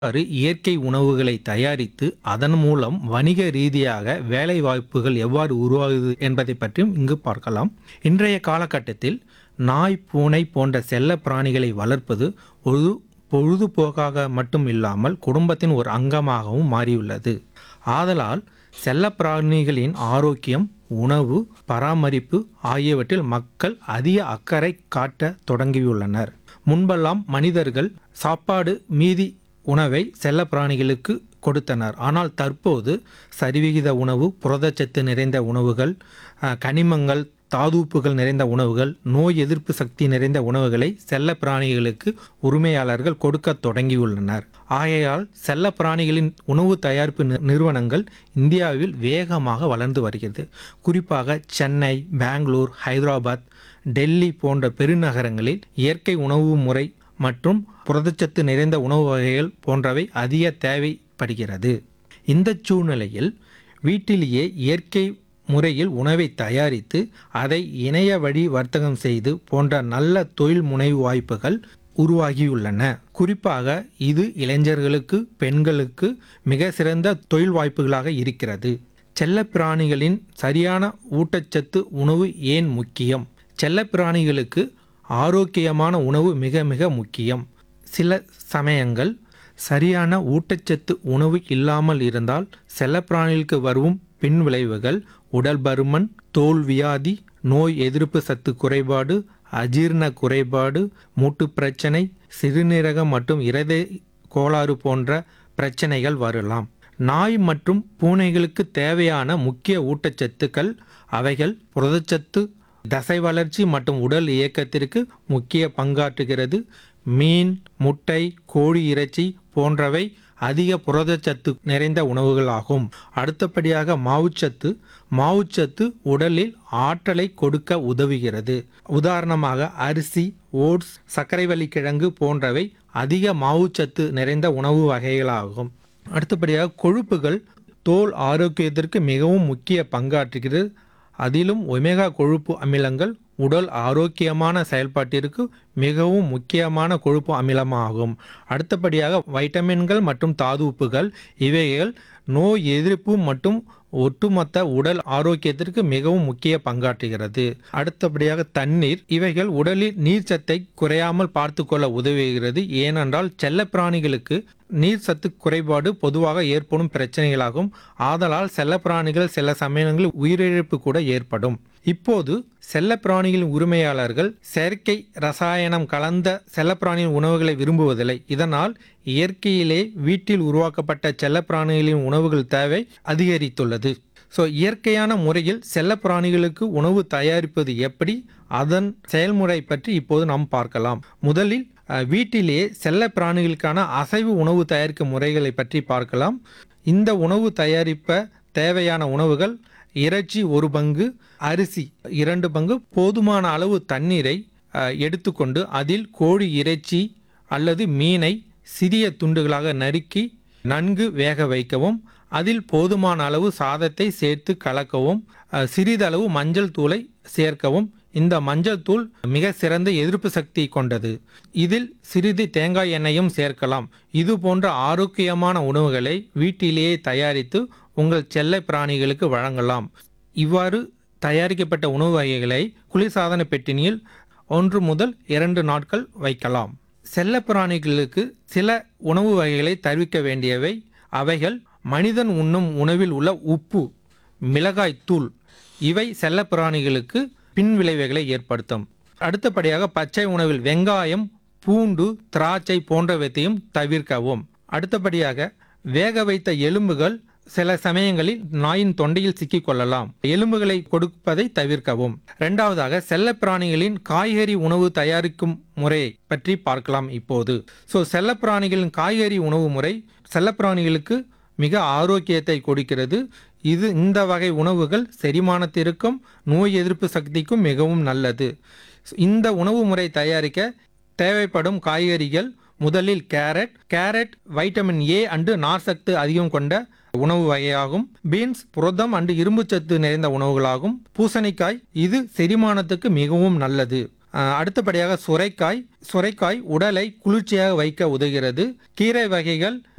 இவ்வாறு இயற்கை உணவுகளை தயாரித்து அதன் மூலம் வணிக ரீதியாக வேலை வாய்ப்புகள் எவ்வாறு உருவாகுது என்பதை பற்றியும் இங்கு பார்க்கலாம் இன்றைய காலகட்டத்தில் நாய் பூனை போன்ற செல்ல பிராணிகளை வளர்ப்பது ஒரு பொழுதுபோக்காக மட்டும் இல்லாமல் குடும்பத்தின் ஒரு அங்கமாகவும் மாறியுள்ளது ஆதலால் செல்ல பிராணிகளின் ஆரோக்கியம் உணவு பராமரிப்பு ஆகியவற்றில் மக்கள் அதிக அக்கறை காட்ட தொடங்கியுள்ளனர் முன்பெல்லாம் மனிதர்கள் சாப்பாடு மீதி உணவை செல்ல பிராணிகளுக்கு கொடுத்தனர் ஆனால் தற்போது சரிவிகித உணவு புரதச்சத்து நிறைந்த உணவுகள் அஹ், கனிமங்கள் தாதுப்புகள் நிறைந்த உணவுகள் நோய் எதிர்ப்பு சக்தி நிறைந்த உணவுகளை செல்ல பிராணிகளுக்கு உரிமையாளர்கள் கொடுக்க தொடங்கியுள்ளனர் ஆகையால் செல்ல பிராணிகளின் உணவு தயாரிப்பு நி- நிறுவனங்கள் இந்தியாவில் வேகமாக வளர்ந்து வருகிறது குறிப்பாக சென்னை பெங்களூர் ஹைதராபாத் டெல்லி போன்ற பெருநகரங்களில் இயற்கை உணவு முறை மற்றும் புரதச்சத்து நிறைந்த உணவு வகைகள் போன்றவை அதிக தேவைப்படுகிறது இந்த சூழ்நிலையில் வீட்டிலேயே இயற்கை முறையில் உணவை தயாரித்து அதை இணைய வழி வர்த்தகம் செய்து போன்ற நல்ல தொழில் முனைவு வாய்ப்புகள் உருவாகியுள்ளன குறிப்பாக இது இளைஞர்களுக்கு பெண்களுக்கு மிக சிறந்த தொழில் வாய்ப்புகளாக இருக்கிறது செல்லப்பிராணிகளின் சரியான ஊட்டச்சத்து உணவு ஏன் முக்கியம் செல்லப்பிராணிகளுக்கு ஆரோக்கியமான உணவு மிக மிக முக்கியம் சில சமயங்கள் சரியான ஊட்டச்சத்து உணவு இல்லாமல் இருந்தால் செல்லப்பிராணிகளுக்கு வரும் பின் விளைவுகள் உடல் பருமன் தோல் வியாதி நோய் எதிர்ப்பு சத்து குறைபாடு அஜீரண குறைபாடு மூட்டு பிரச்சனை சிறுநீரகம் மற்றும் இருதய கோளாறு போன்ற பிரச்சனைகள் வரலாம் நாய் மற்றும் பூனைகளுக்கு தேவையான முக்கிய ஊட்டச்சத்துக்கள் அவைகள் புரதச்சத்து தசை வளர்ச்சி மற்றும் உடல் இயக்கத்திற்கு முக்கிய பங்காற்றுகிறது மீன் முட்டை கோழி இறைச்சி போன்றவை அதிக புரதச்சத்து நிறைந்த உணவுகளாகும் அடுத்தபடியாக மாவுச்சத்து மாவுச்சத்து உடலில் ஆற்றலை கொடுக்க உதவுகிறது உதாரணமாக அரிசி ஓட்ஸ் சர்க்கரைவள்ளி கிழங்கு போன்றவை அதிக மாவுச்சத்து நிறைந்த உணவு வகைகளாகும் அடுத்தபடியாக கொழுப்புகள் தோல் ஆரோக்கியத்திற்கு மிகவும் முக்கிய பங்காற்றுகிறது அதிலும் ஒமேகா கொழுப்பு அமிலங்கள் உடல் ஆரோக்கியமான செயல்பாட்டிற்கு மிகவும் முக்கியமான கொழுப்பு அமிலமாகும் அடுத்தபடியாக வைட்டமின்கள் மற்றும் தாதுப்புகள் இவைகள் நோய் எதிர்ப்பு மற்றும் ஒட்டுமொத்த உடல் ஆரோக்கியத்திற்கு மிகவும் முக்கிய பங்காற்றுகிறது அடுத்தபடியாக தண்ணீர் இவைகள் உடலில் நீர்ச்சத்தை குறையாமல் பார்த்துக்கொள்ள உதவுகிறது ஏனென்றால் செல்லப்பிராணிகளுக்கு நீர் சத்து குறைபாடு பொதுவாக ஏற்படும் பிரச்சனைகளாகும் ஆதலால் செல்லப்பிராணிகள் சில சமயங்களில் உயிரிழப்பு கூட ஏற்படும் இப்போது செல்லப்பிராணிகளின் உரிமையாளர்கள் செயற்கை ரசாயனம் கலந்த செல்லப்பிராணியின் உணவுகளை விரும்புவதில்லை இதனால் இயற்கையிலே வீட்டில் உருவாக்கப்பட்ட செல்லப்பிராணிகளின் உணவுகள் தேவை அதிகரித்துள்ளது ஸோ இயற்கையான முறையில் செல்லப்பிராணிகளுக்கு உணவு தயாரிப்பது எப்படி அதன் செயல்முறை பற்றி இப்போது நாம் பார்க்கலாம் முதலில் அஹ், வீட்டிலேயே செல்ல பிராணிகளுக்கான அசைவு உணவு தயாரிக்கும் முறைகளை பற்றி பார்க்கலாம் இந்த உணவு தயாரிப்ப தேவையான உணவுகள் இறைச்சி ஒரு பங்கு அரிசி இரண்டு பங்கு போதுமான அளவு தண்ணீரை அஹ், எடுத்துக்கொண்டு அதில் கோழி இறைச்சி அல்லது மீனை சிறிய துண்டுகளாக நறுக்கி நன்கு வேக வைக்கவும் அதில் போதுமான அளவு சாதத்தை சேர்த்து கலக்கவும் அஹ், சிறிதளவு மஞ்சள் தூளை சேர்க்கவும் இந்த மஞ்சள் தூள் மிக சிறந்த எதிர்ப்பு சக்தி கொண்டது இதில் சிறிது தேங்காய் எண்ணெயும் சேர்க்கலாம் இது போன்ற ஆரோக்கியமான உணவுகளை வீட்டிலேயே தயாரித்து உங்கள் செல்ல பிராணிகளுக்கு வழங்கலாம் இவ்வாறு தயாரிக்கப்பட்ட உணவு வகைகளை குளிர்சாதன பெட்டினியில் ஒன்று முதல் இரண்டு நாட்கள் வைக்கலாம் செல்ல பிராணிகளுக்கு சில உணவு வகைகளை தருவிக்க வேண்டியவை அவைகள் மனிதன் உண்ணும் உணவில் உள்ள உப்பு மிளகாய் தூள் இவை செல்ல பிராணிகளுக்கு பின் விளைவுகளை ஏற்படுத்தும் அடுத்தபடியாக பச்சை உணவில் வெங்காயம் பூண்டு திராட்சை போன்றவற்றையும் தவிர்க்கவும் அடுத்தபடியாக வேக வைத்த எலும்புகள் சில சமயங்களில் நாயின் தொண்டையில் சிக்கிக் கொள்ளலாம் எலும்புகளை கொடுப்பதை தவிர்க்கவும் இரண்டாவதாக செல்லப்பிராணிகளின் காய்கறி உணவு தயாரிக்கும் முறையை பற்றி பார்க்கலாம் இப்போது ஸோ செல்லப்பிராணிகளின் காய்கறி உணவு முறை செல்லப்பிராணிகளுக்கு மிக ஆரோக்கியத்தை கொடுக்கிறது இது இந்த வகை உணவுகள் செரிமானத்திற்கும் நோய் எதிர்ப்பு சக்திக்கும் மிகவும் நல்லது இந்த உணவு முறை தயாரிக்க தேவைப்படும் காய்கறிகள் முதலில் carrot carrot vitamin A and நார்சத்து அதிகம் கொண்ட உணவு வகையாகும் பீன்ஸ் புரதம் அண்டு இரும்புச்சத்து நிறைந்த உணவுகளாகும் பூசணிக்காய் இது செரிமானத்துக்கு மிகவும் நல்லது அஹ், அடுத்தபடியாக சுரைக்காய் சுரைக்காய் உடலை குளிர்ச்சியாக வைக்க உதவுகிறது கீரை வகைகள்